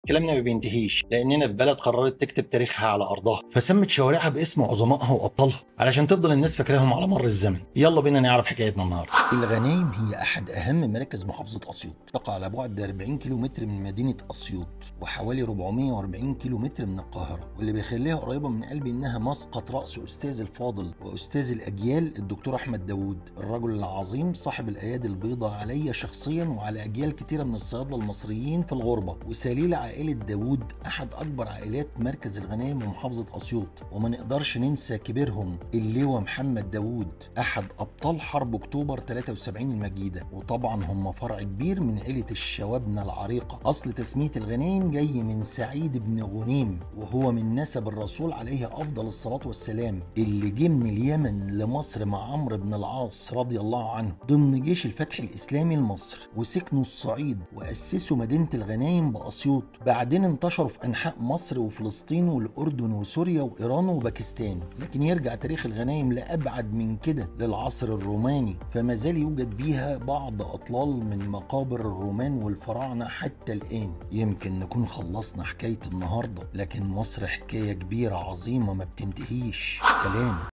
كلامنا ما بينتهيش لاننا في بلد قررت تكتب تاريخها على ارضها فسمت شوارعها باسم عظمائها وابطالها علشان تفضل الناس فاكراهم على مر الزمن يلا بينا نعرف حكايتنا النهارده الغنايم هي احد اهم مراكز محافظه اسيوط تقع على بعد 40 كيلومتر من مدينه اسيوط وحوالي 440 كيلومتر من القاهره واللي بيخليها قريبه من قلبي انها مسقط راس استاذ الفاضل واستاذ الاجيال الدكتور احمد داوود الرجل العظيم صاحب الايادي البيضاء عليا شخصيا وعلى اجيال كتيره من الصيادله المصريين في الغربه وسليل عائله داوود احد اكبر عائلات مركز الغنايم ومحافظه اسيوط وما نقدرش ننسى كبيرهم اللواء محمد داوود احد ابطال حرب اكتوبر 73 المجيده وطبعا هم فرع كبير من عيله الشوابنه العريقه اصل تسميه الغنايم جاي من سعيد بن غنيم وهو من نسب الرسول عليه افضل الصلاه والسلام اللي جه من اليمن لمصر مع عمرو بن العاص رضي الله عنه ضمن جيش الفتح الاسلامي لمصر وسكنوا الصعيد واسسوا مدينه الغنايم باسيوط بعدين انتشروا في انحاء مصر وفلسطين والاردن وسوريا وايران وباكستان لكن يرجع تاريخ الغنايم لابعد من كده للعصر الروماني فما زال يوجد بيها بعض اطلال من مقابر الرومان والفراعنه حتى الان يمكن نكون خلصنا حكايه النهارده لكن مصر حكايه كبيره عظيمه ما بتنتهيش سلام